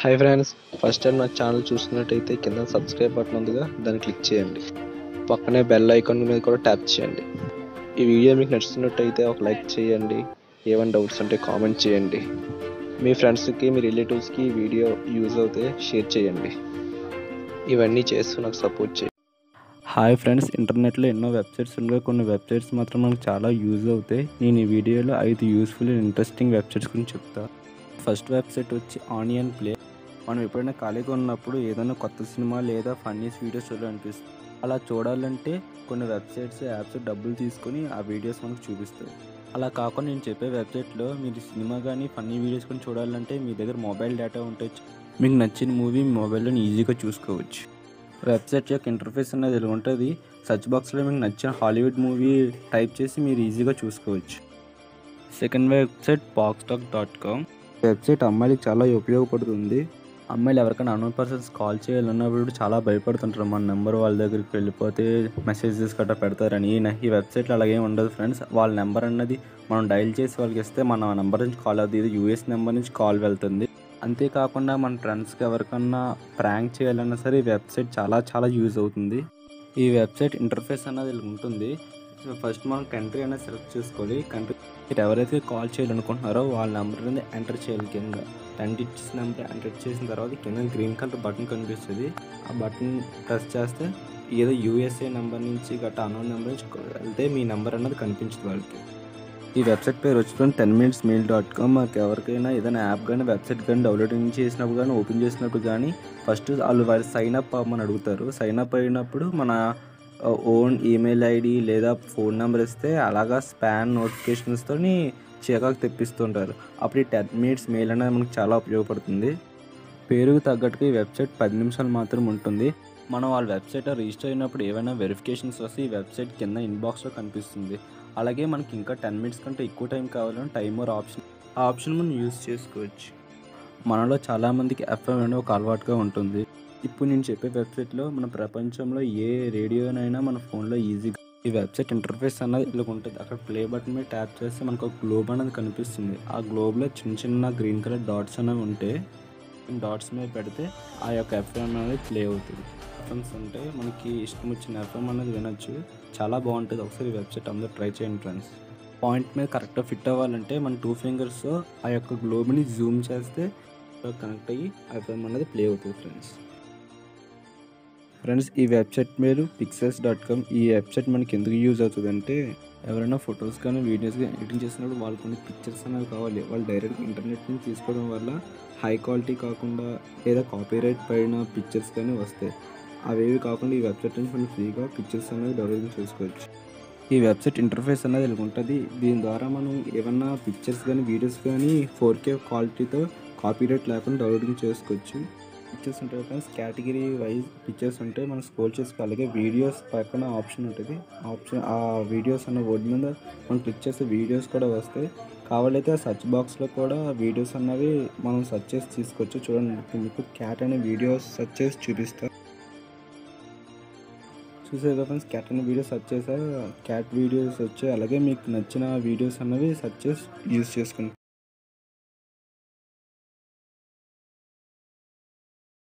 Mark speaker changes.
Speaker 1: hi friends first time నా channel చూస్తున్నట్టయితే కింద సబ్స్క్రైబ్ బటన్ ఉందిగా దాన్ని క్లిక్ చేయండి పక్కనే బెల్ ఐకాన్ మీద కూడా ట్యాప్ చేయండి ఈ వీడియో మీకు నచ్చుతున్నట్టయితే ఒక లైక్ చేయండి ఏమైనా డౌట్స్ ఉంటే కామెంట్ చేయండి మీ ఫ్రెండ్స్కి మీ రిలేటివ్స్కి ఈ వీడియో యూజ్ అవుతే షేర్ చేయండి ఇవన్నీ చేస్తూ నాకు సపోర్ట్ చేయండి
Speaker 2: హాయ్ ఫ్రెండ్స్ ఇంటర్నెట్లో ఎన్నో వెబ్సైట్స్ ఉన్నాయి కొన్ని వెబ్సైట్స్ మాత్రం మనకు చాలా యూజ్ అవుతాయి నేను ఈ వీడియోలో ఐదు యూస్ఫుల్ అండ్ ఇంట్రెస్టింగ్ వెబ్సైట్స్ గురించి చెప్తా ఫస్ట్ వెబ్సైట్ వచ్చి ఆనియన్ ప్లే మనం ఎప్పుడైనా ఖాళీగా ఉన్నప్పుడు ఏదైనా కొత్త సినిమా లేదా ఫన్నీస్ వీడియోస్ చూడాలనిపిస్తుంది అలా చూడాలంటే కొన్ని వెబ్సైట్స్ యాప్స్ డబ్బులు తీసుకొని ఆ వీడియోస్ మనకు చూపిస్తాయి అలా కాకుండా నేను చెప్పే వెబ్సైట్లో మీరు సినిమా కానీ ఫన్నీ వీడియోస్ కానీ చూడాలంటే మీ దగ్గర మొబైల్ డేటా ఉంటే మీకు నచ్చిన మూవీ మీ మొబైల్లో ఈజీగా చూసుకోవచ్చు వెబ్సైట్ యొక్క ఇంటర్ఫేస్ అనేది ఇలా ఉంటుంది సర్చ్ బాక్స్లో మీకు నచ్చిన హాలీవుడ్ మూవీ టైప్ చేసి మీరు ఈజీగా చూసుకోవచ్చు second website boxstack dot com website అమ్మాయిలకి చాలా ఉపయోగపడుతుంది అమ్మాయిలు ఎవరికైనా అన్నోన్ పర్సన్స్ కాల్ చేయాలన్నప్పుడు చాలా భయపడుతుంటారు మన నెంబర్ వాళ్ళ దగ్గరికి వెళ్ళిపోతే మెసేజెస్ గట్రా పెడతారని ఈ- ఈ వెబ్సైట్లో అలాగే ఉండదు ఫ్రెండ్స్ వాళ్ళ నెంబర్ అన్నది మనం డైల్ చేసి వాళ్ళకి ఇస్తే మన నెంబర్ నుంచి కాల్ అవుతుంది ఇది యూఎస్ నెంబర్ నుంచి కాల్ వెళ్తుంది అంతేకాకుండా మన ఫ్రెండ్స్కి ఎవరికన్నా ప్రాంక్ చేయాలన్నా సరే ఈ వెబ్సైట్ చాలా చాలా యూజ్ అవుతుంది ఈ వెబ్సైట్ ఇంటర్ఫేస్ అన్నది ఇలా ఉంటుంది సో ఫస్ట్ మనం కంట్రీ అనేది సెలెక్ట్ చేసుకోవాలి కంట్రీ మీరు ఎవరైతే కాల్ చేయాలనుకుంటున్నారో వాళ్ళ నెంబర్ అనేది ఎంటర్ చేయాలి కింద టెన్ డిజిట్స్ నెంబర్ ఎంటర్ చేసిన తర్వాత కింద గ్రీన్ కలర్ బటన్ కనిపిస్తుంది ఆ బటన్ ప్రెస్ చేస్తే ఏదో యూఎస్ఏ నెంబర్ నుంచి గట్రా అన్నోన్ నెంబర్ నుంచి వెళ్తే మీ నెంబర్ అన్నది కనిపించదు వాళ్ళకి ఈ వెబ్సైట్ పేరు వచ్చి ten minutes mail dot com మాకు ఎవరికైనా ఏదైనా యాప్ కానీ వెబ్సైట్ కానీ డౌన్లోడింగ్ చేసినప్పుడు కానీ ఓపెన్ చేసినప్పుడు కానీ ఫస్ట్ వాళ్ళు వారి సైన్ అప్ అవ్వమని అడుగుతారు సైన్ అప్ అయినప్పుడు మన ఓన్ ఈమెయిల్ ఐడి లేదా ఫోన్ నెంబర్ ఇస్తే అలాగా స్పాన్ నోటిఫికేషన్స్తో చికాకు తెప్పిస్తుంటారు అప్పుడు ఈ టెన్ మినిట్స్ మెయిల్ అనేది మనకు చాలా ఉపయోగపడుతుంది పేరుకు తగ్గట్టుగా ఈ వెబ్సైట్ పది నిమిషాలు మాత్రం ఉంటుంది మనం వాళ్ళ వెబ్సైట్లో రిజిస్టర్ అయినప్పుడు ఏమైనా వెరిఫికేషన్స్ వస్తే ఈ వెబ్సైట్ కింద ఇన్బాక్స్లో కనిపిస్తుంది అలాగే మనకి ఇంకా టెన్ మినిట్స్ కంటే ఎక్కువ టైం కావాలని టైమర్ ఆప్షన్ ఆ ఆప్షన్ మనం యూజ్ చేసుకోవచ్చు మనలో చాలామందికి ఎఫ్ఎం అనే ఒక అలవాటుగా ఉంటుంది ఇప్పుడు నేను చెప్పే వెబ్సైట్లో మన ప్రపంచంలో ఏ రేడియోనైనా మన ఫోన్లో ఈజీగా ఈ వెబ్సైట్ ఇంటర్ఫేస్ అన్నది ఇలా ఉంటుంది అక్కడ ప్లే బటన్ మీద ట్యాప్ చేస్తే మనకు ఒక గ్లోబ్ అనేది కనిపిస్తుంది ఆ గ్లోబ్లో చిన్న చిన్న గ్రీన్ కలర్ డాట్స్ అనేవి ఉంటే డాట్స్ మీద పెడితే ఆ యొక్క ఎఫ్ఎం అనేది ప్లే అవుతుంది ఎఫ్ఎంస్ ఉంటే మనకి ఇష్టం వచ్చిన ఎఫ్ఎం అనేది వినొచ్చు చాలా బాగుంటుంది ఒకసారి ఈ వెబ్సైట్ అందరూ ట్రై చేయండి ఫ్రెండ్స్ పాయింట్ మీద కరెక్ట్గా ఫిట్ అవ్వాలంటే మన టూ ఫింగర్స్ ఆ యొక్క గ్లోబ్ని జూమ్ చేస్తే కనెక్ట్ అయ్యి ఎఫ్ఎం అనేది ప్లే అవుతుంది ఫ్రెండ్స్ ఫ్రెండ్స్ ఈ వెబ్సైట్ పేరు పిక్సెల్స్ డాట్ కామ్ ఈ వెబ్సైట్ మనకి ఎందుకు యూజ్ అవుతుంది అంటే ఎవరైనా ఫొటోస్ కానీ వీడియోస్ కానీ ఎడిటింగ్ చేసినప్పుడు వాళ్ళకి కొన్ని పిక్చర్స్ అనేవి కావాలి వాళ్ళు డైరెక్ట్ ఇంటర్నెట్ నుంచి తీసుకోవడం వల్ల హై క్వాలిటీ కాకుండా లేదా కాపీరైట్ పైన పిక్చర్స్ కానీ వస్తాయి అవేవి కాకుండా ఈ వెబ్సైట్ నుంచి మనం ఫ్రీగా పిక్చర్స్ అనేది డౌన్లోడ్ చేసుకోవచ్చు ఈ వెబ్సైట్ ఇంటర్ఫేస్ అనేది ఇలా ఉంటుంది దీని ద్వారా మనం ఏమన్నా పిక్చర్స్ కానీ వీడియోస్ కానీ ఫోర్ కే క్వాలిటీతో కాపీరైట్ లేకుండా డౌన్లోడింగ్ చేసుకోవచ్చు పిక్చర్స్ ఉంటాయి ఫ్రెండ్స్ కేటగిరీ వైజ్ పిక్చర్స్ ఉంటాయి మనం స్క్రోల్ చేసుకో అలాగే వీడియోస్ పక్కన ఆప్షన్ ఉంటుంది ఆప్షన్ ఆ వీడియోస్ అన్న బోర్డు మీద మనం క్లిక్ చేస్తే వీడియోస్ కూడా వస్తాయి కావాలైతే ఆ సర్చ్ బాక్స్లో కూడా వీడియోస్ అన్నవి మనం సెర్చ్ చేసి తీసుకోవచ్చు చూడండి ఇప్పుడు మీకు క్యాట్ అనే వీడియోస్ సెర్చ్ చేసి చూపిస్తా చూసారు ఫ్రెండ్స్ క్యాట్ అనే వీడియో సెర్చ్ చేసా క్యాట్ వీడియోస్ వచ్చాయి అలాగే మీకు నచ్చిన వీడియోస్ అన్నవి సెర్చ్ చేసి యూస్ చేసుకోండి